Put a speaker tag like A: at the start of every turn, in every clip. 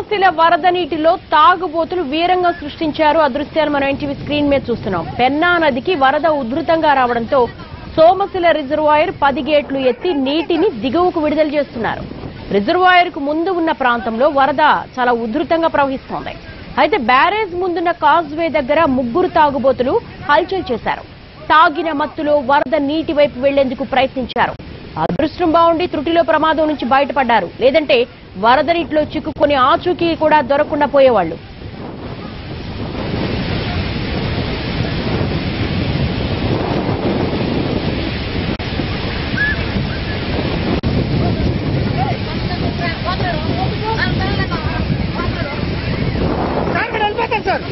A: సోమశిల వరద నీటిలో తాగుబోతులు వీరంగం సృష్టించారు ఆ దృశ్యాలు మనం ఎన్టీవీ స్క్రీన్ మీద చూస్తున్నాం పెన్నా నదికి వరద ఉధృతంగా రావడంతో సోమశిల రిజర్వాయర్ పది గేట్లు ఎత్తి నీటిని దిగువకు విడుదల చేస్తున్నారు రిజర్వాయర్ కు ముందు ఉన్న ప్రాంతంలో వరద చాలా ఉధృతంగా ప్రవహిస్తోంది అయితే బ్యారేజ్ ముందున్న కాజ్వే దగ్గర ముగ్గురు తాగుబోతులు హల్చల్ చేశారు తాగిన మత్తులో వరద నీటి వైపు వెళ్లేందుకు ప్రయత్నించారు అదృష్టం బాగుండి త్రుటిలో ప్రమాదం నుంచి బయటపడ్డారు లేదంటే వరద నీటిలో చిక్కుకొని ఆచూకీ కూడా దొరకకుండా పోయేవాళ్లు
B: సార్ ఇక్కడ వెళ్ళిపోతాను సార్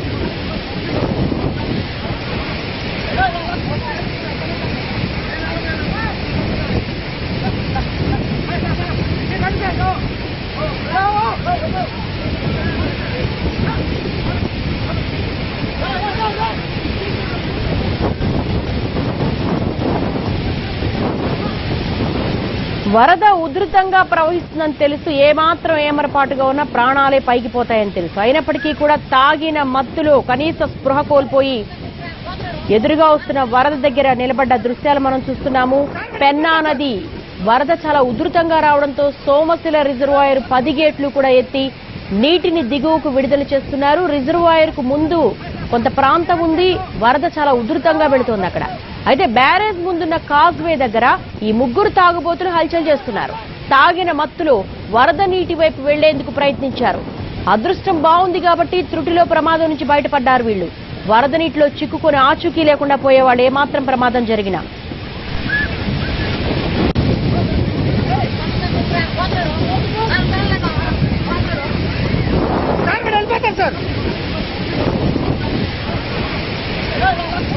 A: వరద ఉధృతంగా ప్రవహిస్తుందని తెలుసు ఏమాత్రం ఏమరపాటుగా ఉన్నా ప్రాణాలే పైకి పోతాయని తెలుసు అయినప్పటికీ కూడా తాగిన మత్తులో కనీస స్పృహ కోల్పోయి ఎదురుగా వస్తున్న వరద దగ్గర నిలబడ్డ దృశ్యాలు మనం చూస్తున్నాము పెన్నా నది వరద చాలా ఉధృతంగా రావడంతో సోమశిల రిజర్వాయర్ పది గేట్లు కూడా ఎత్తి నీటిని దిగువకు విడుదల చేస్తున్నారు రిజర్వాయర్ కు ముందు కొంత ప్రాంతం ఉంది వరద చాలా ఉధృతంగా వెళుతోంది అక్కడ అయితే బ్యారేజ్ ముందున్న కాజ్వే దగ్గర ఈ ముగ్గురు తాగుబోతులు హల్చల్ చేస్తున్నారు తాగిన మత్తులో వరద నీటి వైపు వెళ్లేందుకు ప్రయత్నించారు అదృష్టం బాగుంది కాబట్టి త్రుటిలో ప్రమాదం నుంచి బయటపడ్డారు వీళ్ళు వరద నీటిలో చిక్కుకొని ఆచూకీ లేకుండా పోయేవాళ్ళు ఏమాత్రం ప్రమాదం జరిగినా
B: సార్ ఇక్కడ వెళ్ళిపోతాను సార్